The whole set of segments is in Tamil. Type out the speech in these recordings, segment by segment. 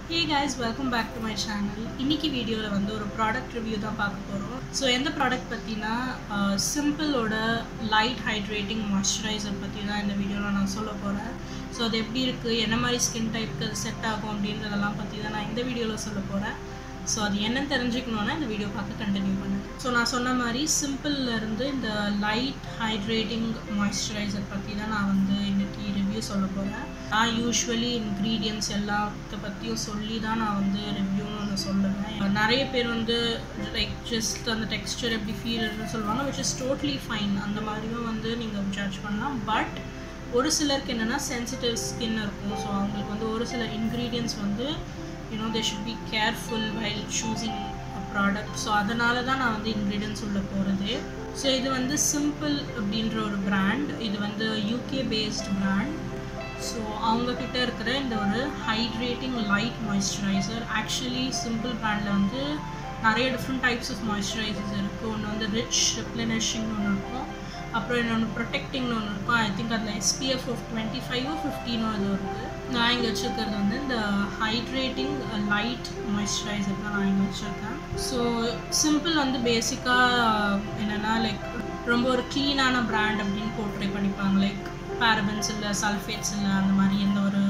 hey guys welcome back to my channel இன்னைக்கு வீடியோவில் வந்து ஒரு ப்ராடக்ட் ரிவ்யூ தான் பார்க்க போகிறோம் ஸோ எந்த ப்ராடக்ட் பற்றினா சிம்பிளோட லைட் ஹைட்ரேட்டிங் மாய்ஸ்சரைசர் பற்றி தான் இந்த வீடியோவில் நான் சொல்ல போகிறேன் ஸோ அது எப்படி இருக்குது என்ன மாதிரி ஸ்கின் டைப்க்கு அது செட் ஆகும் அப்படின்றதெல்லாம் பற்றி தான் நான் இந்த வீடியோவில் சொல்ல போகிறேன் ஸோ அது என்னன்னு தெரிஞ்சுக்கணுன்னா இந்த வீடியோ பார்க்க கண்டினியூ பண்ணுங்க ஸோ நான் சொன்ன மாதிரி சிம்பிள்ல இருந்து இந்த லைட் ஹைட்ரேட்டிங் மாய்ஸ்சரைசர் பற்றி தான் நான் வந்து இன்னைக்கு ரிவ்யூ சொல்ல போகிறேன் நான் யூஸ்வலி இன்க்ரீடியன்ஸ் எல்லாத்த பற்றியும் சொல்லி தான் நான் வந்து ரிவ்யூன்னு ஒன்று சொல்லுவேன் நிறைய பேர் வந்து லைக் ஜஸ்ட் அந்த டெக்ஸ்டர் எப்படி ஃபீல்னு சொல்லுவாங்க விச் இஸ் டோட்லி ஃபைன் அந்த மாதிரியும் வந்து நீங்கள் ஜட்ஜ் பண்ணலாம் பட் ஒரு சிலருக்கு என்னென்னா சென்சிட்டிவ் ஸ்கின் இருக்கும் ஸோ அவங்களுக்கு வந்து ஒரு சில இன்க்ரீடியன்ஸ் வந்து you know they should be careful while choosing a product so அதனால தான் நான் வந்து இன்க்ரீடியன்ஸ் உள்ள போகிறது ஸோ இது வந்து சிம்பிள் அப்படின்ற ஒரு பிராண்ட் இது வந்து யூகே பேஸ்ட் பிராண்ட் ஸோ அவங்கக்கிட்ட இருக்கிற இந்த ஒரு hydrating light moisturiser actually simple பிராண்டில் வந்து நிறைய டிஃப்ரெண்ட் டைப்ஸ் ஆஃப் மாய்ஸ்சரைசர்ஸ் இருக்குது ஒன்று வந்து ரிச் ரிப்ளனிஷிங்னு ஒன்று இருக்கும் அப்புறம் இன்னொன்று ப்ரொடெக்டிங்னு ஒன்று இருக்கும் ஐ திங்க் அதில் எஸ்பிஎஃப் ஆஃப் டுவெண்ட்டி ஃபைவோ ஃபிஃப்டீனோ அது இருக்குது நான் இங்கே வச்சுருக்கிறது வந்து இந்த ஹைட்ரேட்டிங் லைட் மாய்ஸ்சரைசர் தான் நான் இங்கே வச்சுருக்கேன் ஸோ சிம்பிள் வந்து பேசிக்காக என்னென்னா லைக் ரொம்ப ஒரு க்ளீனான பிராண்ட் அப்படின்னு போர்ட்ரே பண்ணிப்பாங்க லைக் பேரபன்ஸ் இல்லை சல்ஃபேட்ஸ் இல்லை அந்த மாதிரி எந்த ஒரு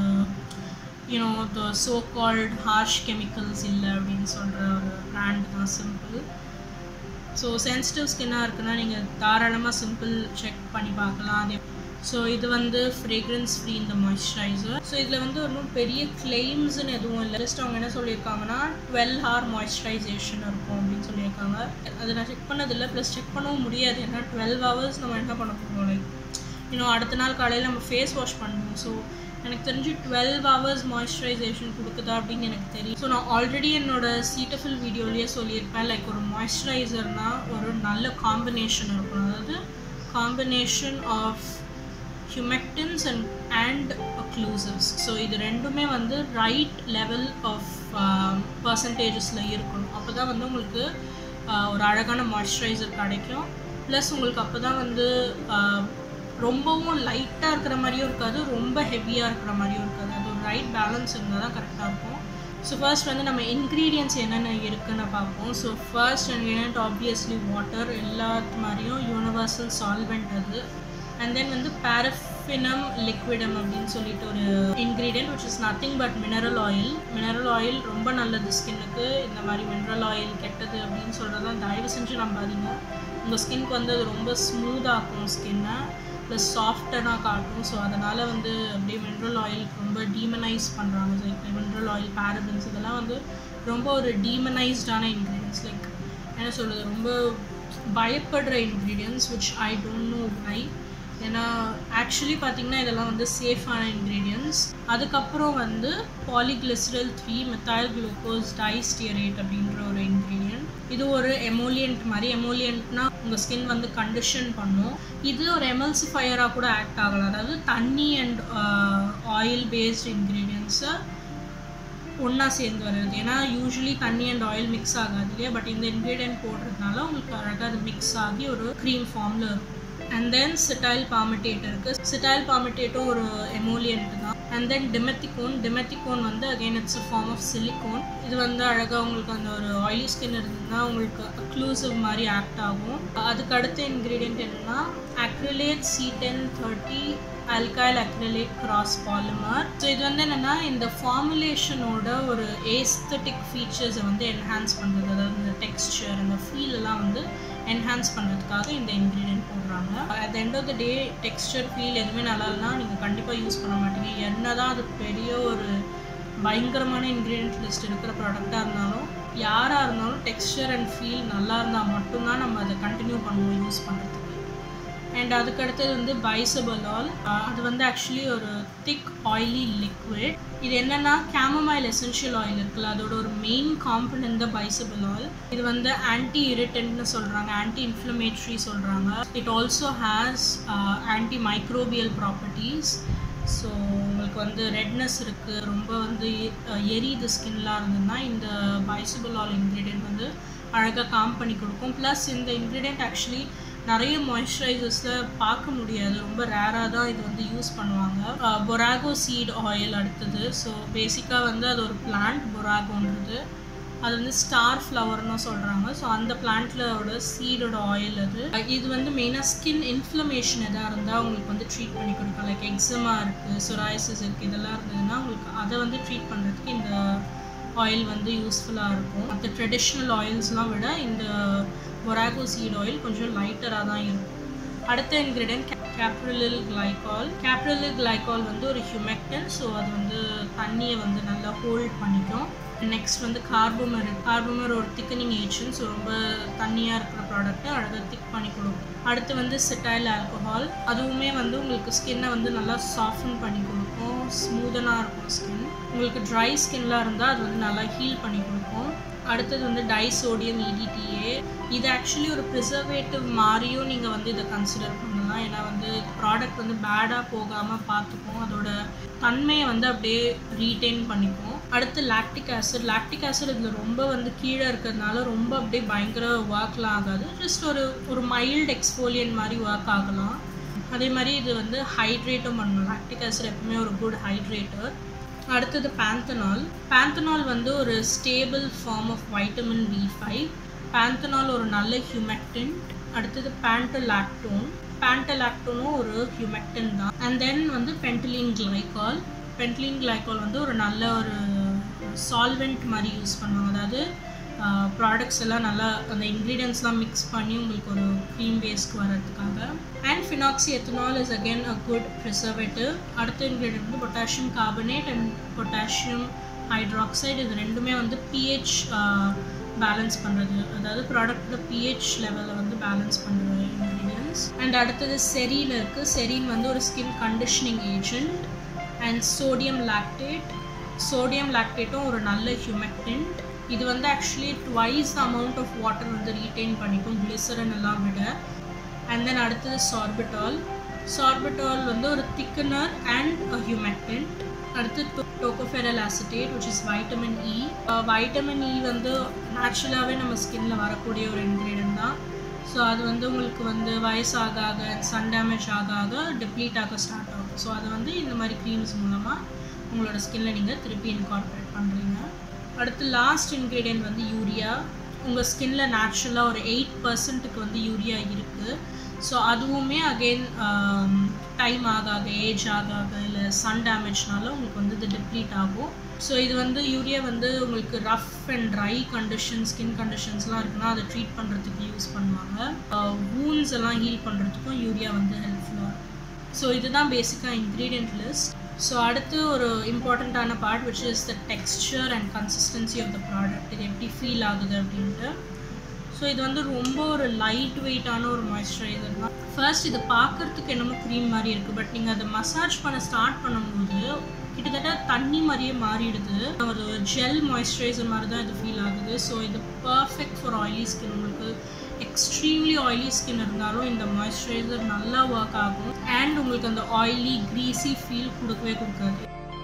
you know the so called harsh chemicals இல்லை அப்படின்னு சொல்கிற ஒரு பிராண்ட் தான் சிம்பிள் ஸோ சென்சிட்டிவ் ஸ்கின்னாக இருக்குன்னா நீங்கள் தாராளமாக சிம்பிள் செக் பண்ணி பார்க்கலாம் அதே ஸோ இது வந்து ஃப்ரேக்ரன்ஸ் ஃப்ரீ இந்த மாய்ஸ்சரைசர் ஸோ இதில் வந்து ஒன்றும் பெரிய கிளைம்ஸ்னு எதுவும் இல்லை ஜஸ்ட் அவங்க என்ன சொல்லியிருக்காங்கன்னா டுவெல் ஹார் மாய்ஸ்சரைசேஷன் இருக்கும் அப்படின்னு சொல்லியிருக்காங்க அது நான் செக் பண்ணதில்லை ப்ளஸ் செக் பண்ணவும் முடியாது ஏன்னா டுவெல் ஹவர்ஸ் நம்ம என்ன பண்ண போகிறோம் லைக் இன்னும் அடுத்த நாள் காலையில் நம்ம ஃபேஸ் வாஷ் பண்ணணும் ஸோ எனக்கு தெரிஞ்சு டுவெல் ஹவர்ஸ் மாய்ஸ்சரைசேஷன் கொடுக்குதா அப்படின்னு எனக்கு தெரியும் ஸோ நான் ஆல்ரெடி என்னோட சீட்டஃபில் வீடியோலேயே சொல்லியிருப்பேன் லைக் ஒரு மாய்ஸ்சரைசர்னால் ஒரு நல்ல காம்பினேஷன் இருக்கும் அதாவது combination of humectants and and occlusives so இது ரெண்டுமே வந்து ரைட் லெவல் ஆஃப் பர்சன்டேஜஸில் இருக்கணும் அப்போ தான் வந்து உங்களுக்கு ஒரு அழகான மாய்ஸ்சரைசர் கிடைக்கும் ப்ளஸ் உங்களுக்கு அப்போ தான் வந்து ரொம்பவும் லைட்டாக இருக்கிற மாதிரியும் இருக்காது ரொம்ப ஹெவியாக இருக்கிற மாதிரியும் இருக்காது அது ஒரு ரைட் பேலன்ஸ் இருந்தால் தான் கரெக்டாக இருக்கும் ஸோ ஃபர்ஸ்ட் வந்து நம்ம இன்க்ரீடியன்ஸ் என்னென்ன இருக்குன்னு பார்ப்போம் so first ingredient obviously water எல்லாத்து மாதிரியும் யூனிவர்சல் சால்வெண்ட் அது அண்ட் தென் வந்து பேரஃபினம் லிக்விடம் அப்படின்னு சொல்லிட்டு ஒரு ingredient which is nothing but mineral oil mineral oil ரொம்ப நல்லது ஸ்கின்னுக்கு இந்த மாதிரி மினரல் ஆயில் கெட்டது அப்படின்னு சொல்கிறதான் தயவு செஞ்சு நம்பாதீங்க உங்கள் ஸ்கின்க்கு வந்து அது ரொம்ப ஸ்மூத்தாக்கும் ஸ்கின்னை ப்ளஸ் சாஃப்டனாக காட்டும் ஸோ அதனால் வந்து அப்படியே மினரல் ஆயில் ரொம்ப டீமனைஸ் பண்ணுறாங்க லைக் மினரல் ஆயில் பேரபன்ஸ் இதெல்லாம் வந்து ரொம்ப ஒரு டீமனைஸ்டான இன்க்ரீடியன்ஸ் லைக் என்ன சொல்கிறது ரொம்ப பயப்படுற ingredients which I don't know why ஏன்னா ஆக்சுவலி பார்த்திங்கன்னா இதெல்லாம் வந்து சேஃபான இன்க்ரீடியன்ஸ் அதுக்கப்புறம் வந்து polyglyceryl three methyl glucose distearate அப்படின்ற ஒரு இன்க்ரீடியன்ட் இது ஒரு எமோலியன்ட் மாதிரி எமோலியன்ட்னா உங்கள் ஸ்கின் வந்து கண்டிஷன் பண்ணும் இது ஒரு எமல்சிஃபயராக கூட ஆக்ட் ஆகலாம் அதாவது தண்ணி அண்ட் ஆயில் பேஸ்ட் இன்க்ரீடியன்ஸை ஒன்றா சேர்ந்து வருது ஏன்னா யூஸ்வலி தண்ணி அண்ட் ஆயில் மிக்ஸ் ஆகாது இல்லையா பட் இந்த இன்க்ரீடியன்ட் போடுறதுனால உங்களுக்கு அழகாக அது மிக்ஸ் ஆகி ஒரு க்ரீம் ஃபார்மில் இருக்கும் அண்ட் தென் சிட்டாயில் பாமிட்டேட் இருக்குது சிட்டாயில் பாமிட்டேட்டும் ஒரு எமோலியன்ட் தான் அண்ட் தென் டிமெத்திகோன் டிமெத்திகோன் வந்து again it's a form of silicone இது வந்து அழகாக உங்களுக்கு அந்த ஒரு ஆயிலி ஸ்கின் இருந்ததுன்னா உங்களுக்கு அக்ளூசிவ் மாதிரி ஆக்ட் ஆகும் அதுக்கு அடுத்த இன்க்ரீடியன்ட் என்னன்னா acrylate C ten thirty alkyl acrylate cross polymer so இது வந்து என்னென்னா இந்த ஃபார்முலேஷனோட ஒரு ஏஸ்தட்டிக் ஃபீச்சர்ஸை வந்து என்ஹான்ஸ் பண்ணுறது அதாவது இந்த டெக்ஸ்டர் அந்த ஃபீல் எல்லாம் வந்து என்ஹான்ஸ் பண்ணுறதுக்காக இந்த இன்க்ரீடியன்ட் போடுறாங்க at end of the day texture feel எதுவுமே நல்லா இல்லைனா நீங்கள் கண்டிப்பாக யூஸ் பண்ண மாட்டீங்க என்ன தான் அது பெரிய ஒரு பயங்கரமான இன்க்ரீடியன்ட் லிஸ்ட் இருக்கிற ப்ராடக்டாக இருந்தாலும் யாராக இருந்தாலும் டெக்ஸ்டர் அண்ட் ஃபீல் நல்லா இருந்தால் மட்டும்தான் நம்ம அதை கண்டினியூ பண்ணுவோம் யூஸ் பண்ணுறதுக்கு அண்ட் அதுக்கடுத்தது வந்து பைசபலால் அது வந்து ஆக்சுவலி ஒரு திக் ஆயிலி லிக்விட் இது என்னென்னா கேமமைல் எசென்ஷியல் ஆயில் இருக்குல்ல அதோட ஒரு மெயின் காம்பனன்ட் தான் பைசபலால் இது வந்து ஆன்டி இரிட்டன்ட்னு சொல்கிறாங்க ஆன்டி இன்ஃப்ளமேட்ரி சொல்கிறாங்க it also has anti microbial properties so உங்களுக்கு வந்து ரெட்னஸ் இருக்குது ரொம்ப வந்து எரியுது ஸ்கின்லாம் இருந்ததுன்னா இந்த பைசபலால் இன்க்ரீடியன்ட் வந்து அழகாக காம் பண்ணி கொடுக்கும் ப்ளஸ் இந்த இன்க்ரீடியன்ட் ஆக்சுவலி நிறைய மாய்ஸ்சரைசர்ஸில் பார்க்க முடியாது ரொம்ப ரேராக தான் இது வந்து யூஸ் பண்ணுவாங்க பொராகோ சீட் ஆயில் அடுத்தது ஸோ பேசிக்காக வந்து அது ஒரு பிளான்ட் பொராகோன்றது அது வந்து ஸ்டார் ஃப்ளவர்னு சொல்கிறாங்க ஸோ அந்த பிளான்ட்லோட சீடோட ஆயில் அது இது வந்து மெயினாக ஸ்கின் இன்ஃப்ளமேஷன் எதாக இருந்தால் உங்களுக்கு வந்து ட்ரீட் பண்ணி கொடுக்கும் லைக் எக்ஸமா இருக்குது சொராய்சிஸ் இருக்குது இதெல்லாம் இருந்ததுன்னா உங்களுக்கு அதை வந்து ட்ரீட் பண்ணுறதுக்கு இந்த ஆயில் வந்து யூஸ்ஃபுல்லாக இருக்கும் மற்ற ட்ரெடிஷ்னல் ஆயில்ஸ்லாம் விட இந்த மொராகோ சீட் ஆயில் கொஞ்சம் லைட்டராக தான் இருக்கும் அடுத்த ingredient caprylyl glycol caprylyl glycol வந்து ஒரு ஹியூமெக்டன் ஸோ அது வந்து தண்ணியை வந்து நல்லா ஹோல்ட் பண்ணிக்கும் நெக்ஸ்ட் வந்து கார்போமர் கார்போமர் ஒரு திக்கனிங் ஏஜென்ட் ஸோ ரொம்ப தண்ணியாக இருக்கிற ப்ராடக்ட்டை அழகாக திக் பண்ணி கொடுக்கும் அடுத்து வந்து சிட்டைல் ஆல்கஹால் அதுவுமே வந்து உங்களுக்கு ஸ்கின்னை வந்து நல்லா சாஃப்டன் பண்ணி கொடுக்கும் ஸ்மூதனாக இருக்கும் ஸ்கின் உங்களுக்கு ட்ரை ஸ்கின்லாம் இருந்தால் அது வந்து நல்லா ஹீல் பண்ணி கொடுக்கும் அடுத்தது வந்து டைசோடியம் இடிடிஏ இது ஆக்சுவலி ஒரு ப்ரிசர்வேட்டிவ் மாதிரியும் நீங்கள் வந்து இதை கன்சிடர் பண்ணலாம் ஏன்னா வந்து ப்ராடக்ட் வந்து பேடாக போகாமல் பார்த்துக்கும் அதோட தன்மையை வந்து அப்படியே ரீட்டைன் பண்ணிக்கும் அடுத்து லாக்டிக் ஆசிட் லாக்டிக் ஆசிட் இதில் ரொம்ப வந்து கீழே இருக்கிறதுனால ரொம்ப அப்படியே பயங்கர ஒர்க்லாம் ஆகாது ஜஸ்ட் ஒரு ஒரு மைல்டு எக்ஸ்போலியன் மாதிரி ஒர்க் ஆகலாம் அதே மாதிரி இது வந்து ஹைட்ரேட்டும் பண்ணணும் லாக்டிக் ஆசிட் எப்பவுமே ஒரு குட் ஹைட்ரேட்டர் அடுத்தது பேந்தனால் பேந்தனால் வந்து ஒரு stable form of vitamin B five panthenol ஒரு நல்ல ஹியூமெக்டின் அடுத்தது பேண்டலாக்டோன் பேண்டலாக்டோனும் ஒரு ஹியூமெக்டின் தான் அண்ட் தென் வந்து பென்டலின் கிளைகால் பென்டலின் கிளைகால் வந்து ஒரு நல்ல ஒரு சால்வெண்ட் மாதிரி யூஸ் பண்ணுவாங்க அதாவது ப்ராடக்ட்ஸ் எல்லாம் நல்லா அந்த இன்க்ரீடியன்ஸ்லாம் மிக்ஸ் பண்ணி உங்களுக்கு ஒரு க்ரீம் பேஸ்க்கு வர்றதுக்காக and phenoxy ethanol is again a good preservative அடுத்த இன்க்ரீடியன்ட் வந்து potassium carbonate and potassium hydroxide இது ரெண்டுமே வந்து பிஹெச் பேலன்ஸ் பண்ணுறது அதாவது ப்ராடக்டோட பிஹெச் லெவலில் வந்து பேலன்ஸ் பண்ணுற இன்க்ரீடியன்ஸ் அண்ட் அடுத்தது செரீன் இருக்குது செரீன் வந்து ஒரு skin conditioning agent and sodium lactate sodium லாக்டேட்டும் ஒரு நல்ல ஹியூமெக்டென்ட் இது வந்து actually twice amount of water வந்து ரீட்டைன் பண்ணிக்கும் கிளிசரன் எல்லாம் விட அண்ட் தென் அடுத்தது சார்பிட்டால் சார்பிட்டால் வந்து ஒரு திக்கனர் அண்ட் ஹியூமெக்டென்ட் அடுத்து tocopheryl acetate which is vitamin E vitamin E வந்து நேச்சுரலாகவே நம்ம ஸ்கின்ல வரக்கூடிய ஒரு இன்க்ரீடியன்ட் தான் ஸோ அது வந்து உங்களுக்கு வந்து வயசாக ஆக சன் டேமேஜ் ஆக ஆக டெப்ளீட் ஆக ஸ்டார்ட் ஆகும் ஸோ அது வந்து இந்த மாதிரி க்ரீம்ஸ் மூலமாக உங்களோட ஸ்கின்ல நீங்கள் திருப்பி இன்கார்பரேட் பண்ணுறீங்க அடுத்து லாஸ்ட் இன்க்ரீடியன்ட் வந்து யூரியா உங்கள் ஸ்கின்ல நேச்சுரலாக ஒரு எயிட் பர்சன்ட்டுக்கு வந்து யூரியா இருக்குது ஸோ அதுவுமே அகெயின் டைம் ஆக ஆக ஏஜ் ஆக ஆக இல்லை சன் டேமேஜ்னால உங்களுக்கு வந்து இது டிப்ளீட் ஆகும் ஸோ இது வந்து யூரியா வந்து உங்களுக்கு rough and dry condition skin கண்டிஷன்ஸ்லாம் இருக்குன்னா அதை ட்ரீட் பண்ணுறதுக்கு யூஸ் பண்ணுவாங்க வூன்ஸ் எல்லாம் ஹீல் பண்ணுறதுக்கும் யூரியா வந்து ஹெல்ப்ஃபுல்லாக இருக்கும் ஸோ இதுதான் பேசிக்காக இன்க்ரீடியன்ட் லிஸ்ட் ஸோ அடுத்து ஒரு இம்பார்ட்டண்ட்டான part which is the texture and consistency of the product இது எப்படி ஃபீல் ஆகுது அப்படின்ட்டு ஸோ இது வந்து ரொம்ப ஒரு லைட் வெயிட்டான ஒரு மாய்ஸ்சரைசர் தான் ஃபர்ஸ்ட் இது பார்க்குறதுக்கு என்னமோ க்ரீம் மாதிரி இருக்குது பட் நீங்கள் அதை மசாஜ் பண்ண ஸ்டார்ட் பண்ணும்போது கிட்டத்தட்ட தண்ணி மாதிரியே மாறிடுது ஒரு ஜெல் மாய்ஸ்சரைசர் மாதிரி தான் இது ஃபீல் ஆகுது ஸோ இது பர்ஃபெக்ட் ஃபார் ஆயிலி ஸ்கின் உங்களுக்கு எக்ஸ்ட்ரீம்லி ஆயிலி ஸ்கின் இருந்தாலும் இந்த மாய்ஸ்சரைசர் நல்லா ஒர்க் ஆகும் அண்ட் உங்களுக்கு அந்த ஆயிலி க்ரீஸி ஃபீல் கொடுக்கவே கொடுக்காது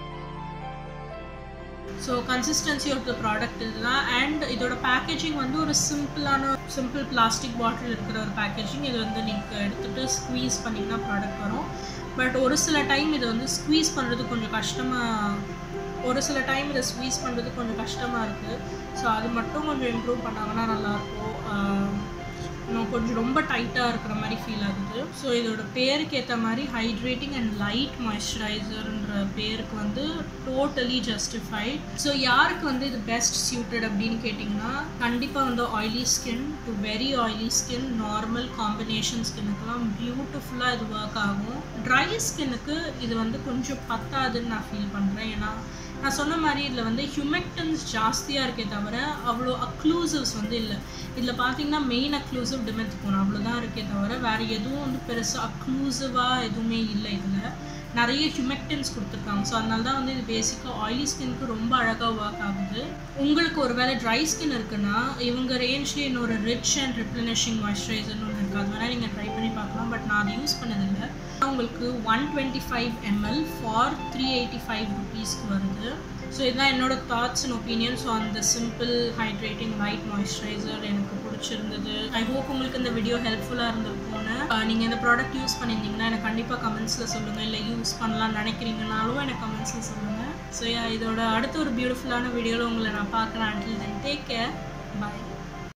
so consistency of the product இதுதான் அண்ட் இதோட பேக்கேஜிங் வந்து ஒரு சிம்பிளான சிம்பிள் பிளாஸ்டிக் பாட்டில் இருக்கிற ஒரு பேக்கேஜிங் இது வந்து நீங்கள் எடுத்துகிட்டு ஸ்க்வீஸ் பண்ணிங்கன்னா ப்ராடக்ட் வரும் பட் ஒரு சில டைம் இதை வந்து ஸ்க்வீஸ் பண்ணுறது கொஞ்சம் கஷ்டமாக ஒரு சில டைம் இதை ஸ்க்வீஸ் பண்ணுறது கொஞ்சம் கஷ்டமாக இருக்குது ஸோ அது மட்டும் கொஞ்சம் இம்ப்ரூவ் பண்ணாங்கன்னா நல்லாயிருக்கும் இன்னும் கொஞ்சம் ரொம்ப டைட்டாக இருக்கிற மாதிரி ஃபீல் ஆகுது ஸோ இதோட பேருக்கு ஏற்ற மாதிரி ஹைட்ரேட்டிங் அண்ட் லைட் மாய்ஸ்சரைசர்ன்ற பேருக்கு வந்து டோட்டலி ஜஸ்டிஃபைட் ஸோ யாருக்கு வந்து இது பெஸ்ட் சூட்டட் அப்படின்னு கேட்டிங்கன்னா கண்டிப்பாக வந்து oily skin to very oily skin normal combination ஸ்கின்னுக்கெல்லாம் பியூட்டிஃபுல்லாக இது ஒர்க் ஆகும் ட்ரை ஸ்கின்னுக்கு இது வந்து கொஞ்சம் பத்தாதுன்னு நான் ஃபீல் பண்ணுறேன் ஏன்னா நான் சொன்ன மாதிரி இதில் வந்து ஹியூமெக்டன்ஸ் ஜாஸ்தியாக இருக்கே தவிர அவ்வளோ அக்ளூசிவ்ஸ் வந்து இல்லை இதில் பார்த்தீங்கன்னா மெயின் அக்ளூசிவ் டிமெத்திக்கோன் அவ்வளோதான் இருக்கே தவிர வேறு எதுவும் வந்து பெருசாக அக்ளூசிவாக எதுவுமே இல்லை இதில் நிறைய ஹியூமெக்டன்ஸ் கொடுத்துருக்காங்க ஸோ அதனால தான் வந்து இது பேசிக்காக ஆயிலி ஸ்கின்க்கு ரொம்ப அழகாக ஒர்க் ஆகுது உங்களுக்கு ஒரு வேளை ட்ரை ஸ்கின் இருக்குன்னா இவங்க ரேஞ்ச்லேயே இன்னொரு ரிச் அண்ட் ரிப்ளனிஷிங் மாய்ஸ்சரைசர்னு ஒன்று இருக்குது அது வேணால் நீங்கள் ட்ரை பண்ணி பார்க்கலாம் பட் நான் அதை யூஸ் பண்ணதில்லை உங்களுக்கு one twenty five ML for three eighty five ருபீஸ்க்கு வருது ஸோ இதுதான் என்னோட தாட்ஸ் அண்ட் ஒப்பீனியன் ஸோ அந்த சிம்பிள் ஹைட்ரேட்டிங் லைட் மாய்ஸ்சரைசர் எனக்கு பிடிச்சிருந்தது ஐ ஹோப் உங்களுக்கு இந்த வீடியோ ஹெல்ப்ஃபுல்லாக இருந்திருக்கும்னு நீங்கள் இந்த ப்ராடக்ட் யூஸ் பண்ணியிருந்தீங்கன்னா எனக்கு கண்டிப்பாக கமெண்ட்ஸில் சொல்லுங்கள் இல்லை யூஸ் பண்ணலாம்னு நினைக்கிறீங்கனாலும் எனக்கு கமெண்ட்ஸில் சொல்லுங்கள் ஸோ இதோட அடுத்த ஒரு பியூட்டிஃபுல்லான வீடியோவில் உங்களை நான் பார்க்குறேன் அண்டில் தென் டேக் கேர் பாய்